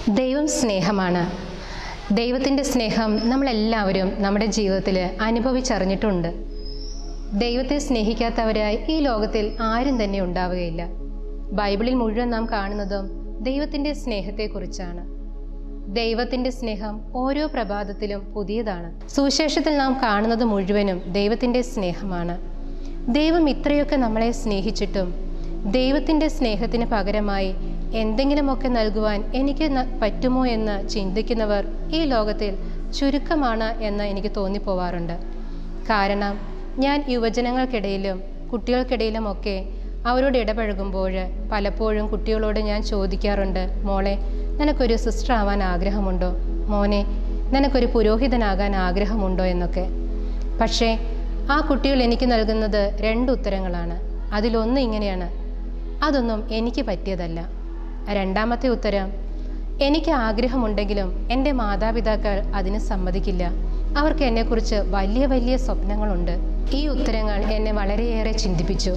ദൈവം സ്നേഹമാണ് ദൈവത്തിൻ്റെ സ്നേഹം നമ്മളെല്ലാവരും നമ്മുടെ ജീവിതത്തിൽ അനുഭവിച്ചറിഞ്ഞിട്ടുണ്ട് ദൈവത്തെ സ്നേഹിക്കാത്തവരായി ഈ ലോകത്തിൽ ആരും തന്നെ ഉണ്ടാവുകയില്ല ബൈബിളിൽ മുഴുവൻ നാം കാണുന്നതും ദൈവത്തിൻ്റെ സ്നേഹത്തെക്കുറിച്ചാണ് ദൈവത്തിൻ്റെ സ്നേഹം ഓരോ പ്രഭാതത്തിലും പുതിയതാണ് സുവിശേഷത്തിൽ നാം കാണുന്നത് മുഴുവനും ദൈവത്തിൻ്റെ സ്നേഹമാണ് ദൈവം ഇത്രയൊക്കെ നമ്മളെ സ്നേഹിച്ചിട്ടും ദൈവത്തിൻ്റെ സ്നേഹത്തിന് പകരമായി എന്തെങ്കിലുമൊക്കെ നൽകുവാൻ എനിക്ക് ന- പറ്റുമോ എന്ന് ചിന്തിക്കുന്നവർ ഈ ലോകത്തിൽ ചുരുക്കമാണ് എന്ന് എനിക്ക് തോന്നിപ്പോവാറുണ്ട് കാരണം ഞാൻ യുവജനങ്ങൾക്കിടയിലും കുട്ടികൾക്കിടയിലുമൊക്കെ അവരോട് ഇടപഴകുമ്പോൾ പലപ്പോഴും കുട്ടികളോട് ഞാൻ ചോദിക്കാറുണ്ട് മോളെ നിനക്കൊരു സിസ്റ്റർ ആവാൻ ആഗ്രഹമുണ്ടോ മോനെ നിനക്കൊരു പുരോഹിതനാകാൻ ആഗ്രഹമുണ്ടോ എന്നൊക്കെ പക്ഷേ ആ കുട്ടികൾ എനിക്ക് നൽകുന്നത് രണ്ട് ഉത്തരങ്ങളാണ് അതിലൊന്ന് ഇങ്ങനെയാണ് അതൊന്നും എനിക്ക് പറ്റിയതല്ല രണ്ടാമത്തെ ഉത്തരം എനിക്ക് ആഗ്രഹമുണ്ടെങ്കിലും എൻ്റെ മാതാപിതാക്കൾ അതിന് സമ്മതിക്കില്ല അവർക്ക് എന്നെക്കുറിച്ച് വലിയ വലിയ സ്വപ്നങ്ങളുണ്ട് ഈ ഉത്തരങ്ങൾ എന്നെ വളരെയേറെ ചിന്തിപ്പിച്ചു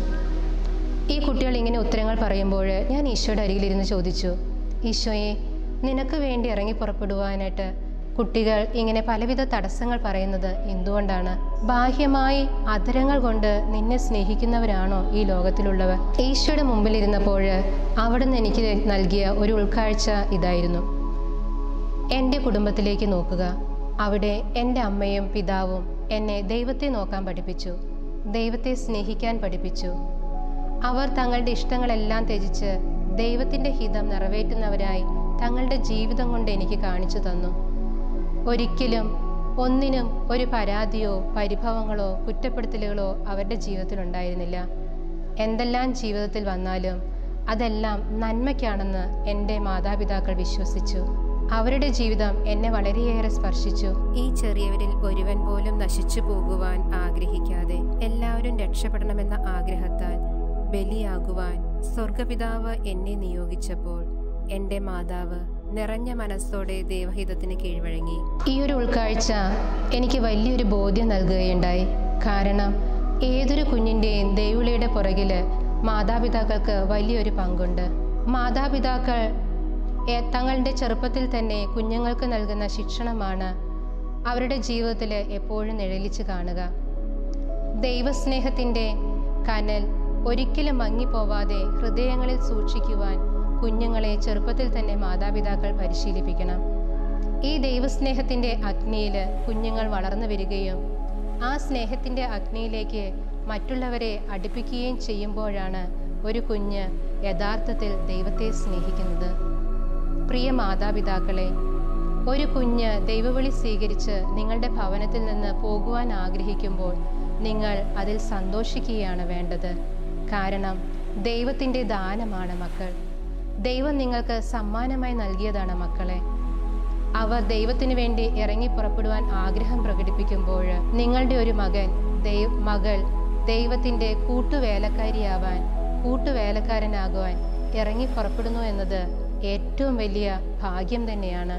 ഈ കുട്ടികൾ ഇങ്ങനെ ഉത്തരങ്ങൾ പറയുമ്പോൾ ഞാൻ ഈശോയുടെ അരികിലിരുന്ന് ചോദിച്ചു ഈശോയെ നിനക്ക് വേണ്ടി ഇറങ്ങി പുറപ്പെടുവാനായിട്ട് കുട്ടികൾ ഇങ്ങനെ പലവിധ തടസ്സങ്ങൾ പറയുന്നത് എന്തുകൊണ്ടാണ് ബാഹ്യമായി അധരങ്ങൾ കൊണ്ട് നിന്നെ സ്നേഹിക്കുന്നവരാണോ ഈ ലോകത്തിലുള്ളവർ ഈശോയുടെ മുമ്പിലിരുന്നപ്പോൾ അവിടുന്ന് എനിക്ക് നൽകിയ ഒരു ഉൾക്കാഴ്ച ഇതായിരുന്നു എൻ്റെ കുടുംബത്തിലേക്ക് നോക്കുക അവിടെ എൻ്റെ അമ്മയും പിതാവും എന്നെ ദൈവത്തെ നോക്കാൻ പഠിപ്പിച്ചു ദൈവത്തെ സ്നേഹിക്കാൻ പഠിപ്പിച്ചു അവർ തങ്ങളുടെ ഇഷ്ടങ്ങളെല്ലാം ത്യജിച്ച് ദൈവത്തിൻ്റെ ഹിതം നിറവേറ്റുന്നവരായി തങ്ങളുടെ ജീവിതം കൊണ്ട് എനിക്ക് കാണിച്ചു തന്നു ഒരിക്കലും ഒന്നിനും ഒരു പരാതിയോ പരിഭവങ്ങളോ കുറ്റപ്പെടുത്തലുകളോ അവരുടെ ജീവിതത്തിൽ ഉണ്ടായിരുന്നില്ല എന്തെല്ലാം ജീവിതത്തിൽ വന്നാലും അതെല്ലാം നന്മയ്ക്കാണെന്ന് എൻ്റെ മാതാപിതാക്കൾ വിശ്വസിച്ചു അവരുടെ ജീവിതം എന്നെ വളരെയേറെ സ്പർശിച്ചു ഈ ചെറിയവരിൽ ഒരുവൻ പോലും നശിച്ചു പോകുവാൻ ആഗ്രഹിക്കാതെ എല്ലാവരും രക്ഷപ്പെടണമെന്ന ആഗ്രഹത്താൽ ബലിയാകുവാൻ സ്വർഗപിതാവ് എന്നെ നിയോഗിച്ചപ്പോൾ എൻ്റെ മാതാവ് നിറഞ്ഞ മനസ്സോടെ ദേവഹിതത്തിന് കീഴ്വഴങ്ങി ഈ ഒരു ഉൾക്കാഴ്ച എനിക്ക് വലിയൊരു ബോധ്യം നൽകുകയുണ്ടായി കാരണം ഏതൊരു കുഞ്ഞിൻ്റെയും ദൈവളിയുടെ പുറകിൽ മാതാപിതാക്കൾക്ക് വലിയൊരു പങ്കുണ്ട് മാതാപിതാക്കൾ ഏ- തങ്ങളുടെ ചെറുപ്പത്തിൽ തന്നെ കുഞ്ഞുങ്ങൾക്ക് നൽകുന്ന ശിക്ഷണമാണ് അവരുടെ ജീവിതത്തിൽ എപ്പോഴും നിഴലിച്ച് കാണുക ദൈവസ്നേഹത്തിൻ്റെ കനൽ ഒരിക്കലും മങ്ങിപ്പോവാതെ ഹൃദയങ്ങളിൽ സൂക്ഷിക്കുവാൻ കുഞ്ഞുങ്ങളെ ചെറുപ്പത്തിൽ തന്നെ മാതാപിതാക്കൾ പരിശീലിപ്പിക്കണം ഈ ദൈവസ്നേഹത്തിൻ്റെ അഗ്നിയിൽ കുഞ്ഞുങ്ങൾ വളർന്നു വരികയും ആ സ്നേഹത്തിൻ്റെ അഗ്നിയിലേക്ക് മറ്റുള്ളവരെ അടുപ്പിക്കുകയും ചെയ്യുമ്പോഴാണ് ഒരു കുഞ്ഞ് യഥാർത്ഥത്തിൽ ദൈവത്തെ സ്നേഹിക്കുന്നത് പ്രിയ മാതാപിതാക്കളെ ഒരു കുഞ്ഞ് ദൈവവിളി സ്വീകരിച്ച് നിങ്ങളുടെ ഭവനത്തിൽ നിന്ന് പോകുവാൻ ആഗ്രഹിക്കുമ്പോൾ നിങ്ങൾ അതിൽ സന്തോഷിക്കുകയാണ് വേണ്ടത് കാരണം ദൈവത്തിൻ്റെ ദാനമാണ് മക്കൾ ദൈവം നിങ്ങൾക്ക് സമ്മാനമായി നൽകിയതാണ് മക്കളെ അവർ ദൈവത്തിന് വേണ്ടി ഇറങ്ങി പുറപ്പെടുവാൻ ആഗ്രഹം പ്രകടിപ്പിക്കുമ്പോൾ നിങ്ങളുടെ ഒരു മകൻ ദൈവ മകൾ ദൈവത്തിൻ്റെ കൂട്ടുവേലക്കാരിയാവാൻ കൂട്ടുവേലക്കാരനാകുവാൻ ഇറങ്ങി പുറപ്പെടുന്നു എന്നത് ഏറ്റവും വലിയ ഭാഗ്യം തന്നെയാണ്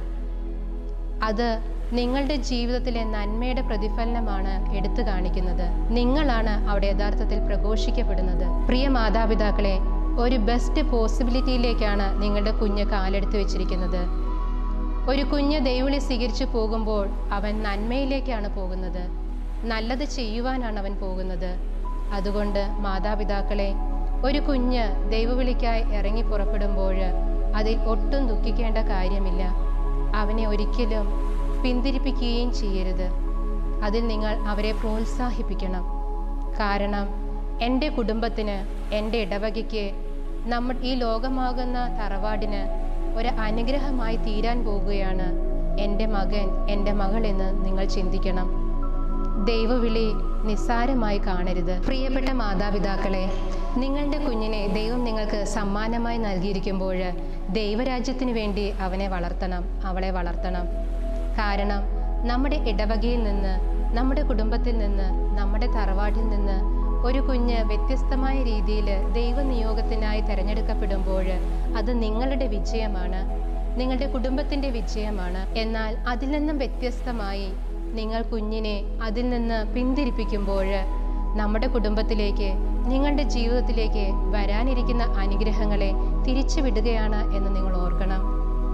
അത് നിങ്ങളുടെ ജീവിതത്തിലെ നന്മയുടെ പ്രതിഫലനമാണ് എടുത്തു കാണിക്കുന്നത് നിങ്ങളാണ് അവിടെ യഥാർത്ഥത്തിൽ പ്രഘോഷിക്കപ്പെടുന്നത് പ്രിയ മാതാപിതാക്കളെ ഒരു ബെസ്റ്റ് പോസിബിലിറ്റിയിലേക്കാണ് നിങ്ങളുടെ കുഞ്ഞ് കാലെടുത്ത് വെച്ചിരിക്കുന്നത് ഒരു കുഞ്ഞ് ദൈവവിളി സ്വീകരിച്ചു പോകുമ്പോൾ അവൻ നന്മയിലേക്കാണ് പോകുന്നത് നല്ലത് ചെയ്യുവാനാണ് അവൻ പോകുന്നത് അതുകൊണ്ട് മാതാപിതാക്കളെ ഒരു കുഞ്ഞ് ദൈവവിളിക്കായി ഇറങ്ങി പുറപ്പെടുമ്പോൾ അതിൽ ഒട്ടും ദുഃഖിക്കേണ്ട കാര്യമില്ല അവനെ ഒരിക്കലും പിന്തിരിപ്പിക്കുകയും ചെയ്യരുത് അതിൽ നിങ്ങൾ അവരെ പ്രോത്സാഹിപ്പിക്കണം കാരണം എൻ്റെ കുടുംബത്തിന് എൻ്റെ ഇടവകയ്ക്ക് നമ്മൾ ഈ ലോകമാകുന്ന തറവാടിന് ഒരു അനുഗ്രഹമായി തീരാൻ പോകുകയാണ് എൻ്റെ മകൻ എൻ്റെ മകൾ എന്ന് നിങ്ങൾ ചിന്തിക്കണം ദൈവവിളി നിസ്സാരമായി കാണരുത് പ്രിയപ്പെട്ട മാതാപിതാക്കളെ നിങ്ങളുടെ കുഞ്ഞിനെ ദൈവം നിങ്ങൾക്ക് സമ്മാനമായി നൽകിയിരിക്കുമ്പോൾ ദൈവരാജ്യത്തിന് വേണ്ടി അവനെ വളർത്തണം അവളെ വളർത്തണം കാരണം നമ്മുടെ ഇടവകയിൽ നിന്ന് നമ്മുടെ കുടുംബത്തിൽ നിന്ന് നമ്മുടെ തറവാട്ടിൽ നിന്ന് ഒരു കുഞ്ഞ് വ്യത്യസ്തമായ രീതിയിൽ ദൈവനിയോഗത്തിനായി തിരഞ്ഞെടുക്കപ്പെടുമ്പോൾ അത് നിങ്ങളുടെ വിജയമാണ് നിങ്ങളുടെ കുടുംബത്തിൻ്റെ വിജയമാണ് എന്നാൽ അതിൽ നിന്നും വ്യത്യസ്തമായി നിങ്ങൾ കുഞ്ഞിനെ അതിൽ നിന്ന് പിന്തിരിപ്പിക്കുമ്പോൾ നമ്മുടെ കുടുംബത്തിലേക്ക് നിങ്ങളുടെ ജീവിതത്തിലേക്ക് വരാനിരിക്കുന്ന അനുഗ്രഹങ്ങളെ തിരിച്ചു വിടുകയാണ് എന്ന് നിങ്ങൾ ഓർക്കണം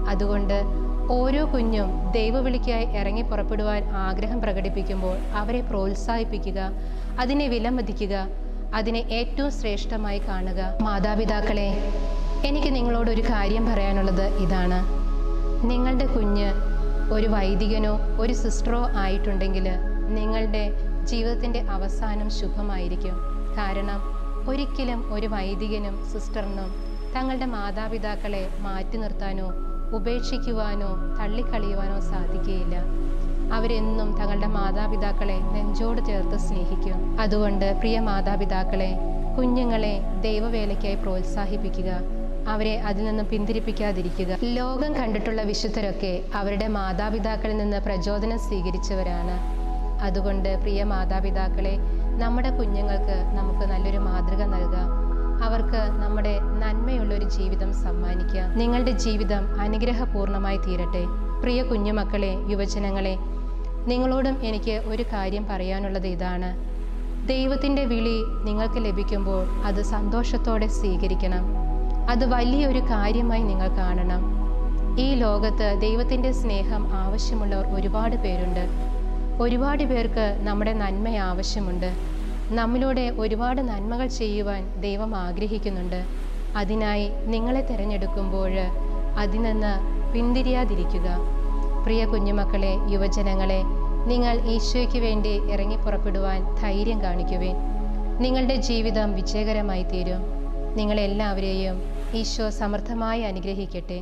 അതുകൊണ്ട് ഓരോ കുഞ്ഞും ദൈവവിളിക്കായി ഇറങ്ങി പുറപ്പെടുവാൻ ആഗ്രഹം പ്രകടിപ്പിക്കുമ്പോൾ അവരെ പ്രോത്സാഹിപ്പിക്കുക അതിനെ വിലമതിക്കുക അതിനെ ഏറ്റവും ശ്രേഷ്ഠമായി കാണുക മാതാപിതാക്കളെ എനിക്ക് നിങ്ങളോട് ഒരു കാര്യം പറയാനുള്ളത് ഇതാണ് നിങ്ങളുടെ കുഞ്ഞ് ഒരു വൈദികനോ ഒരു സിസ്റ്ററോ ആയിട്ടുണ്ടെങ്കിൽ നിങ്ങളുടെ ജീവിതത്തിൻ്റെ അവസാനം ശുഭമായിരിക്കും കാരണം ഒരിക്കലും ഒരു വൈദികനും സിസ്റ്ററിനും തങ്ങളുടെ മാതാപിതാക്കളെ മാറ്റി നിർത്താനോ ഉപേക്ഷിക്കുവാനോ തള്ളിക്കളിയുവാനോ സാധിക്കുകയില്ല അവരെന്നും തങ്ങളുടെ മാതാപിതാക്കളെ നെഞ്ചോട് ചേർത്ത് സ്നേഹിക്കും അതുകൊണ്ട് പ്രിയ മാതാപിതാക്കളെ കുഞ്ഞുങ്ങളെ ദൈവവേലയ്ക്കായി പ്രോത്സാഹിപ്പിക്കുക അവരെ അതിൽ നിന്നും പിന്തിരിപ്പിക്കാതിരിക്കുക ലോകം കണ്ടിട്ടുള്ള വിശുദ്ധരൊക്കെ അവരുടെ മാതാപിതാക്കളിൽ നിന്ന് പ്രചോദനം സ്വീകരിച്ചവരാണ് അതുകൊണ്ട് പ്രിയ മാതാപിതാക്കളെ നമ്മുടെ കുഞ്ഞുങ്ങൾക്ക് നമുക്ക് നല്ലൊരു മാതൃക നൽകാം അവർക്ക് നമ്മുടെ നന്മയുള്ളൊരു ജീവിതം സമ്മാനിക്കാം നിങ്ങളുടെ ജീവിതം അനുഗ്രഹപൂർണമായി തീരട്ടെ പ്രിയ കുഞ്ഞുമക്കളെ യുവജനങ്ങളെ നിങ്ങളോടും എനിക്ക് ഒരു കാര്യം പറയാനുള്ളത് ഇതാണ് ദൈവത്തിൻ്റെ വിളി നിങ്ങൾക്ക് ലഭിക്കുമ്പോൾ അത് സന്തോഷത്തോടെ സ്വീകരിക്കണം അത് വലിയൊരു കാര്യമായി നിങ്ങൾ കാണണം ഈ ലോകത്ത് ദൈവത്തിൻ്റെ സ്നേഹം ആവശ്യമുള്ളവർ ഒരുപാട് പേരുണ്ട് ഒരുപാട് പേർക്ക് നമ്മുടെ നന്മ ആവശ്യമുണ്ട് നമ്മിലൂടെ ഒരുപാട് നന്മകൾ ചെയ്യുവാൻ ദൈവം ആഗ്രഹിക്കുന്നുണ്ട് അതിനായി നിങ്ങളെ തിരഞ്ഞെടുക്കുമ്പോൾ അതിൽ നിന്ന് പിന്തിരിയാതിരിക്കുക പ്രിയ കുഞ്ഞുമക്കളെ യുവജനങ്ങളെ നിങ്ങൾ ഈശോയ്ക്ക് വേണ്ടി ഇറങ്ങി പുറപ്പെടുവാൻ ധൈര്യം കാണിക്കുവേൻ നിങ്ങളുടെ ജീവിതം വിജയകരമായി തീരും നിങ്ങളെല്ലാവരെയും ഈശോ സമർത്ഥമായി അനുഗ്രഹിക്കട്ടെ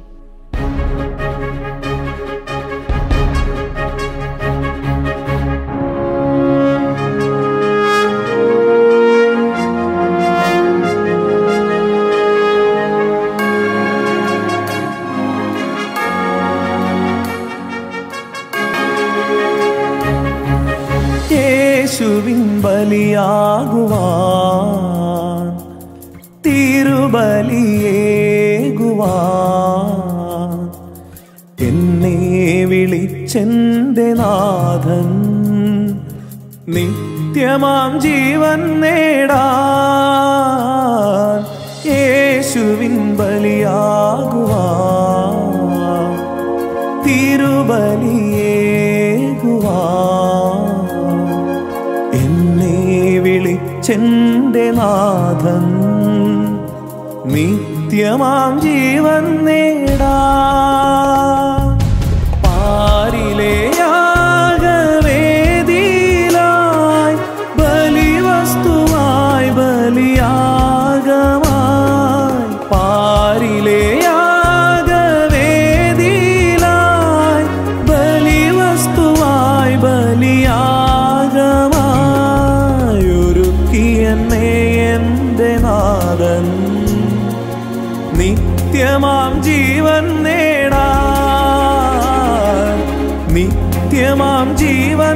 യേശുവിൻ ബലിയാകുവാൻ തിരുബലിയേകുവാൻ എന്നെ വിളിച്ചെന്റെ നാഥൻ നിത്യമാം ജീവൻ നേടാൻ യേശുവിൻ ബലിയാകുവാൻ തിരുബലിയേകുവാൻ എന്നെ വിളിച്ചെന്റെ നാഥൻ നിത്യമാം ജീവൻ നേടാ പാരിലെ യാഗവേദിയിലായി ബലിവസ്തുവായി ബലിയാഗമായി പാരിലെ യാഗവേദിയിലായി ബലിവസ്തുവായി ബലിയാഗമായി ഒരുക്കിയെന്നെ എൻ്റെ നാഥൻ നിത്യമാം ജീവൻ നേടാൻ നിത്യമാം ജീവൻ